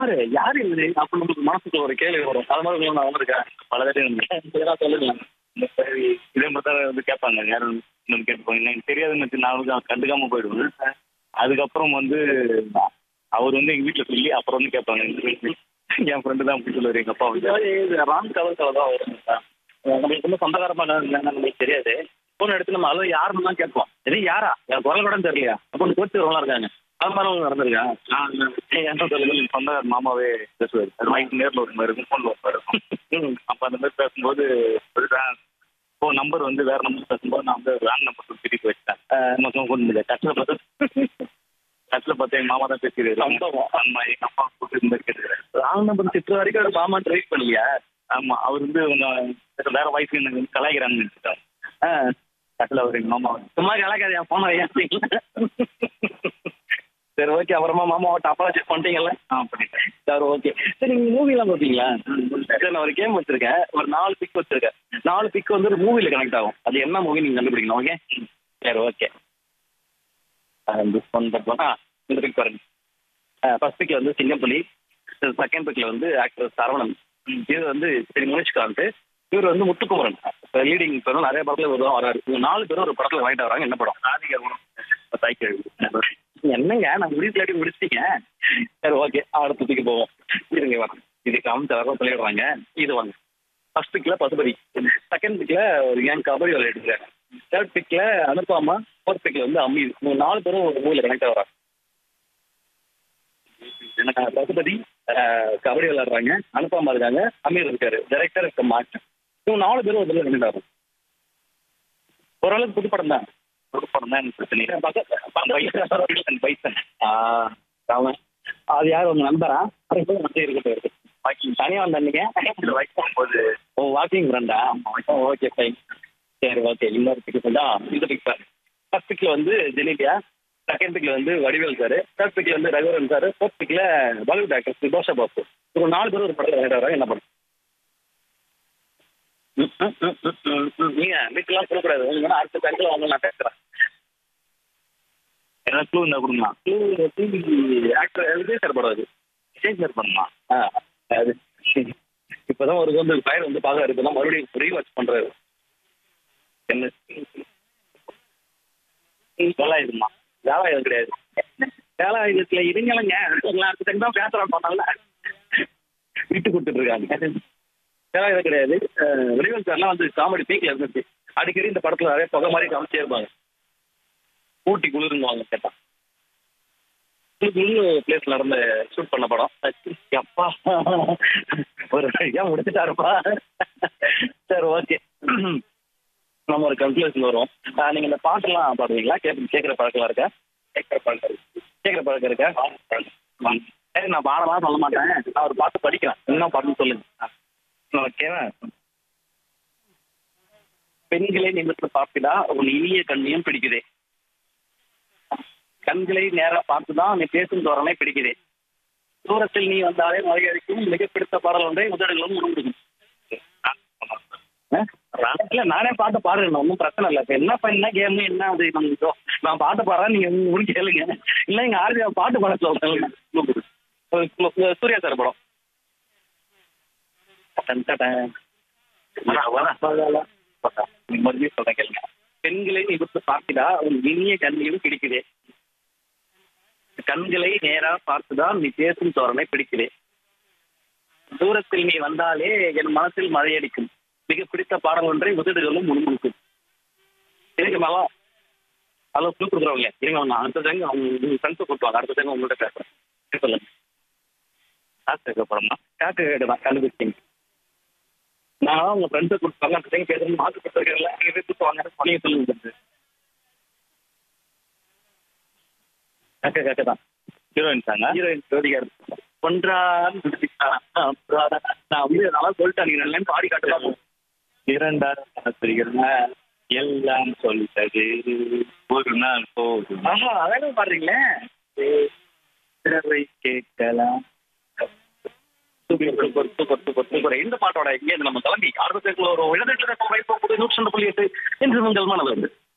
யாரு யாரு இவரு அப்ப நமக்கு மனசுக்குள்ள ஒரு கேள்வி வரும் அது மாதிரி உங்களை நான் வந்திருக்கேன் பல தடவை சொல்லுங்க இந்த மாதிரி இதே மாதிரி தான் வந்து கேட்பாங்க யாரும் இன்னொன்று கேட்டுப்பாங்க எனக்கு தெரியாதுன்னு வச்சு நான் வந்து கண்டுக்காம போயிடுவேன் அதுக்கப்புறம் வந்து அவர் வந்து எங்க வீட்டுல சொல்லி அப்புறம் வந்து கேட்பாங்க என் ஃப்ரெண்டு தான் அப்படி சொல்லுவாரு எங்க அப்பா வந்து ராம் கவர் கவர் தான் வரும் நம்மளுக்கு ரொம்ப சொந்தக்காரமான நம்மளுக்கு தெரியாது போன் எடுத்து நம்ம அளவு யாருன்னு தான் கேட்போம் இது யாரா என் குரல் கூட தெரியலையா அப்போ கோச்சு வரலாம் இருக்காங்க அது மாதிரி அவங்க நடந்திருக்கா என்ன சொல்லுங்க சொந்தக்கார மாமாவே பேசுவாரு அது வாங்கி நேரில் ஒரு மாதிரி இருக்கும் ஃபோனில் ஒரு மாதிரி இருக்கும் அப்போ அந்த மாதிரி பேசும்போது ஒரு ஓ நம்பர் வந்து வேற நம்பர் பேசும்போது நான் வந்து ராங் நம்பர் சொல்லி திருப்பி வச்சிட்டேன் மொத்தம் கொண்டு முடியல கட்டில் பார்த்து கட்டில் பார்த்து எங்கள் மாமா தான் பேசிக்கிறாரு சம்பவம். ஆமா எங்கள் அப்பா கூட்டு இந்த மாதிரி கேட்டுக்கிறாரு ராங் நம்பர் திட்டு வரைக்கும் ஒரு மாமா ட்ரை பண்ணலையா ஆமா அவர் வந்து உங்க வேற வாய்ஸ் எனக்கு வந்து கலாய்க்கிறாங்கன்னு நினைச்சிட்டாங்க கட்டில் அவர் எங்கள் மாமா வந்து சும்மா கலக்காது என் போன சரி ஓகே அப்புறமா மாமாவை டப்பா செக் பண்ணிட்டீங்கல்ல ஆ பண்ணிட்டேன் சரி ஓகே சரி நீங்க மூவிலாம் பார்ப்பீங்களா சரி நான் ஒரு கேம் வச்சிருக்கேன் ஒரு நாலு பிக் வச்சிருக்கேன் நாலு பிக் வந்து ஒரு மூவில கனெக்ட் ஆகும் அது என்ன மூவி நீங்க கண்டுபிடிக்கணும் ஓகே சரி ஓகே இந்த பிக் பாருங்க ஃபர்ஸ்ட் பிக்ல வந்து சிங்கப்புலி செகண்ட் பிக்ல வந்து ஆக்டர் சரவணன் இது வந்து திரு முனிஷ்காந்த் இவர் வந்து முத்துக்குமரன் லீடிங் பேரும் நிறைய படத்துல இவர் தான் வராரு இவங்க நாலு பேரும் ஒரு படத்துல வாங்கிட்டு வராங்க என்ன படம் ராதிகா குணம் சைக்கிள் என்னங்க நான் முடிச்சு முடிச்சிட்டீங்க சரி ஓகே அடுத்த பிக்கு போவோம் இருங்க வரேன் இது காமிச்சு எல்லாரும் சொல்லிடுறாங்க இது வாங்க ஃபர்ஸ்ட் பிக்ல பசுபதி செகண்ட் பிக்ல ஒரு ஏன் கபடி விளையாடுறாங்க தேர்ட் பிக்ல அனுப்பாமா ஃபோர்த் பிக்ல வந்து அம்மி இவங்க நாலு பேரும் ஒரு மூவில கனெக்ட் ஆகிறாங்க எனக்கு பசுபதி அஹ், கபடி விளையாடுறாங்க அனுப்பாமா இருக்காங்க அமீர் இருக்காரு டைரக்டர் இருக்க மாட்டேன் இவங்க நாலு பேரும் ஒரு கனெக்ட் ஆகும் ஓரளவுக்கு புது படம் தான் ஒரு படம் தான் எனக்கு பிரச்சனை இல்லை. பைசன் அவன் அது யார் உங்க நண்பரா மட்டும் இருக்கட்டும் இருக்கு வாக்கிங் தனியா வந்தீங்க பைக் போகும்போது ஓ வாக்கிங் ஃப்ரெண்டா ஓகே ஃபைன் சரி ஓகே இன்னொரு பிக் தான் இந்த பிக் சார் ஃபர்ஸ்ட் பிக்ல வந்து ஜெனிலியா செகண்ட் பிக்ல வந்து வடிவேல் சார் தேர்ட் பிக்ல வந்து ரகுவரன் சார் ஃபோர்த் பிக்ல பாலிவுட் ஆக்டர் சுபாஷா பாபு இவங்க நாலு பேரும் ஒரு படத்தில் விளையாடுறாங்க என்ன படம் ம், ம், ம், ம், ம், ம். நீங்க வீட்டுலாம் சொல்லக்கூடாது உங்களுக்கு வேணா அடுத்த பேங்க்ல வாங்க நான் பேசுறேன் ஏதாவது க்ளூ இருந்தால் கொடுங்களா ஆக்டர் விஜய் சார் படம் அது விஜய் சார் பண்ணுமா ஆ, அது இப்பதான் ஒரு வந்து பையன் வந்து பார்க்க இப்பதான் மறுபடியும் ரீவாச் பண்றாரு என்ன தொள்ளாயிரமா வேலாயுதம் கிடையாது வேலாயுதத்துல இருங்களங்க அடுத்த டைம் தான் பேசுறான் பண்ணல விட்டு கொடுத்துட்டு இருக்காங்க வேலாயுதம் கிடையாது அஹ், வடிவேல் சார்லாம் வந்து காமெடி பீக்ல இருந்துச்சு அடிக்கடி இந்த படத்துல நிறைய புகை மாதிரி காமிச்சே இருப்பாங்க ஊட்டி குளிருங்குவாங்க கேட்டா குளிர் பிளேஸ்ல நடந்த ஷூட் பண்ண படம் அப்பா ஒரு வழியா முடிச்சுட்டாருப்பா சரி ஓகே நம்ம ஒரு கன்க்ளூஷன் வரும் ஆஹ் நீங்க இந்த பாட்டெல்லாம் பாடுவீங்களா கேட்க கேட்குற பழக்கம் இருக்கா கேட்குற பழக்கம் கேட்குற பழக்கம் இருக்கா சரி நான் பாடலாம் சொல்ல மாட்டேன் நான் ஒரு பாட்டு படிக்கிறேன் என்ன பாட்டுன்னு சொல்லுங்க ஓகேவா பெண்களை நிமிர்ந்து பார்ப்பிடா உன் இனிய கண்ணியம் பிடிக்குதே கண்களை நேரா பார்த்துதான் நீ பேசும் தோரணை பிடிக்குதே தூரத்தில் நீ வந்தாலே மலையடிக்கும் மிக பிடித்த பாடல் ஒன்றை உதடுகளும் உணர்ந்துக்கும் இல்ல நானே பாட்டு பாடுறேன் ஒன்றும் பிரச்சனை இல்லை இப்ப என்ன பண்ண கேம் என்ன அது நம்ம இதோ, நான் பாட்டு பாடுறேன் நீங்க உங்களுக்கு கேளுங்க இல்ல எங்க ஆர்ஜி பாட்டு பாட சொல்றேன் சூர்யா சார் படம் டன் டன். மறுபடியும் சொல்றேன் கேளுங்க பெண்களை நிமிர்ந்து பார்த்திடா உன் இனிய கண்ணியும் பிடிக்குதே கண்களை நேரா பார்த்துதான் நீ பேசும் தோரணை பிடிக்குதே தூரத்தில் நீ வந்தாலே என் மனசில் மழையடிக்கும் மிக பிடித்த பாடல் ஒன்றை உதடுகளும் முன்முழுக்கும் இருக்குமாவா ஹலோ க்ளூ கொடுக்குறவங்க இருங்க நான் அடுத்த டைம் அவங்க ஃப்ரெண்ட்ஸை கூட்டுவாங்க அடுத்த டைம் உங்கள்கிட்ட பேசுறேன் சொல்லுங்க காசு படமா காக்க கேட்டு தான் கண்டுபிடிச்சிங்க நான் உங்க ஃப்ரெண்ட்ஸை கூட்டுவாங்க அடுத்த டைம் பேசுறது மாற்று கொடுத்துருக்கல நீங்க போய் கூட்டுவாங்க நீங்க சொல்லுங்க காக்க காக்க தான் ஹீரோயின் சாங்க ஹீரோயின் ஜோதிகார் ஒன்றான் நான் வந்து நல்லா சொல்லிட்டேன் நீங்க நல்லா பாடி காட்டலாம் இரண்டாம் ஆசிரியர்கள் எல்லாம் சொல்லிட்டது ஒரு நாள் போதும் ஆஹா அதான் பாடுறீங்களே பிறரை கேட்கலாம் super super super super super இந்த பாட்டோட இங்கே நம்ம கிளம்பி ஆர்வத்திற்குள்ள ஒரு இழந்துட்டு வைப்பு நூற்றி ரெண்டு புள்ளி எட்டு என்று உங்கள் மனதில்